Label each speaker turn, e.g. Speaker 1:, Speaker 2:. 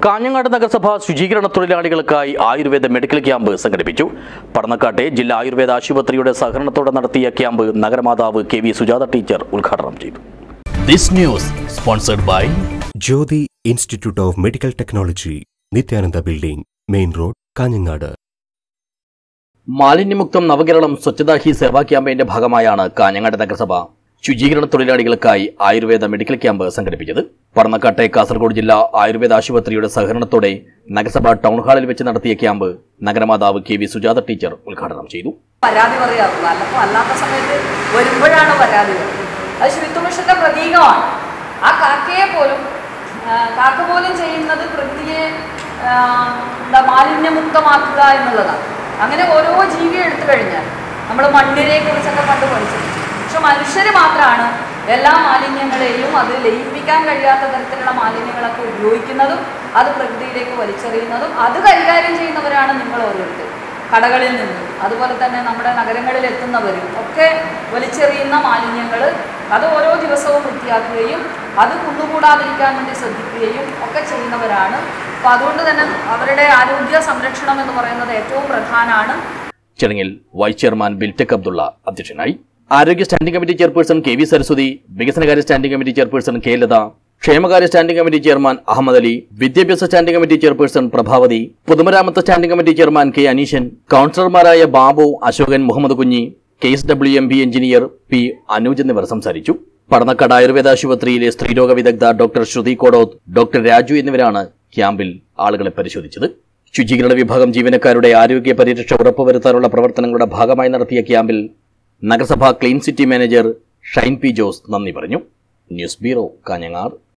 Speaker 1: കാഞ്ഞങ്ങാട് നഗരസഭ ശുചീകരണ തൊഴിലാളികൾക്കായി ആയുർവേദ മെഡിക്കൽ ക്യാമ്പ് സംഘടിപ്പിച്ചു പടന്നക്കാട്ടെ ജില്ലാ ആയുർവേദ ആശുപത്രിയുടെ സഹകരണത്തോടെ നടത്തിയ ക്യാമ്പ് നഗരമാതാവ് കെ വി സുജാത ടീച്ചർ ഉദ്ഘാടനം ചെയ്തു this news sponsored by
Speaker 2: Jyothi institute of medical technology Nithyananda building main road Kanhangad
Speaker 1: മാലിന്യമുക്തം നവകേരളം സ്വച്ഛതാ ഹി സേവാ ക്യാമ്പയിന്റെ ഭാഗമായാണ് കാഞ്ഞങ്ങാട് നഗരസഭ ശുചീകരണ തൊഴിലാളികൾക്കായി ആയുർവേദ മെഡിക്കൽ ക്യാമ്പ് സംഘടിപ്പിച്ചത് പടന്നക്കാട്ടെ കാസർഗോഡ് ജില്ലാ ആയുർവേദ ആശുപത്രിയുടെ സഹകരണത്തോടെ നഗരസഭ ടൗൺ ഹാളിൽ വെച്ച് നടത്തിയ ക്യാമ്പ് നഗരമാതാവ് കെ വി സുജാത ടീച്ചർ ഉദ്ഘാടനം ചെയ്തു
Speaker 3: പരാതി പറയാറുള്ളൂ അല്ലപ്പോൾ അല്ലാത്ത സമയത്ത് വരുമ്പോഴാണ് പരാതി വരുന്നത് അത് ശുചിത്വമിഷന്റെ പ്രതീകമാണ് ആ കാക്കയെ പോലും ആ, കാക്ക പോലും ചെയ്യുന്നത് പ്രകൃതിയെ ആ, എന്താ മാലിന്യമുക്തമാക്കുക എന്നുള്ളതാണ് അങ്ങനെ ഓരോ ജീവിയെ എടുത്തു കഴിഞ്ഞാൽ നമ്മൾ മണ്ണിനെ കുറിച്ചൊക്കെ പണ്ട് പഠിച്ചിട്ടുണ്ട് പക്ഷെ മനുഷ്യർ മാത്രമാണ് എല്ലാ മാലിന്യങ്ങളെയും അത് ലയിപ്പിക്കാൻ കഴിയാത്ത തരത്തിലുള്ള മാലിന്യങ്ങളൊക്കെ ഉപയോഗിക്കുന്നതും അത് പ്രകൃതിയിലേക്ക് വലിച്ചെറിയുന്നതും അത് കൈകാര്യം ചെയ്യുന്നവരാണ് നിങ്ങൾ ഓരോരുത്തരും കടകളിൽ നിന്നും അതുപോലെ തന്നെ നമ്മുടെ നഗരങ്ങളിൽ എത്തുന്നവരും ഒക്കെ വലിച്ചെറിയുന്ന മാലിന്യങ്ങൾ അത് ഓരോ ദിവസവും വൃത്തിയാക്കുകയും അത് കുന്നുകൂടാതിരിക്കാൻ വേണ്ടി ശ്രദ്ധിക്കുകയും ഒക്കെ ചെയ്യുന്നവരാണ് അപ്പോൾ അതുകൊണ്ട് തന്നെ അവരുടെ ആരോഗ്യ സംരക്ഷണം എന്ന് പറയുന്നത് ഏറ്റവും പ്രധാനമാണ്
Speaker 1: ചടങ്ങിൽ വൈസ് ചെയർമാൻ ബിൽടെക് അബ്ദുള്ള അധ്യക്ഷനായി ആരോഗ്യ standing committee chairperson K V Saraswathi വികസനകാര്യ standing committee chairperson K Latha ക്ഷേമകാര്യ standing committee chairman Ahammed Ali വിദ്യാഭ്യാസ സ്റ്റാൻഡിംഗ് കമ്മിറ്റി ചെയർപേഴ്സൺ പ്രഭാവതി പൊതുമരാമത്ത് standing committee chairman K Aneeshan കൗൺസിലർമാരായ Babu Ashokan Muhammad Kunhi K S W M B engineer P Anuj എന്നിവർ സംസാരിച്ചു പടന്നക്കാട് ആയുർവേദ ആശുപത്രിയിലെ സ്ത്രീരോഗ വിദഗ്ധ ഡോക്ടർ ശ്രുതി കോടോത്ത് ഡോക്ടർ രാജു എന്നിവരാണ് ക്യാമ്പിൽ ആളുകളെ പരിശോധിച്ചത് ശുചീകരണ വിഭാഗം ജീവനക്കാരുടെ ആരോഗ്യ പരിരക്ഷ ഉറപ്പുവരുത്താനുള്ള പ്രവർത്തനങ്ങളുടെ ഭാഗമായി നടത്തിയ ക്യാമ്പിൽ നഗരസഭാ clean city manager Shine P Jose നന്ദി പറഞ്ഞു ന്യൂസ് ബ്യൂറോ കാഞ്ഞങ്ങാട്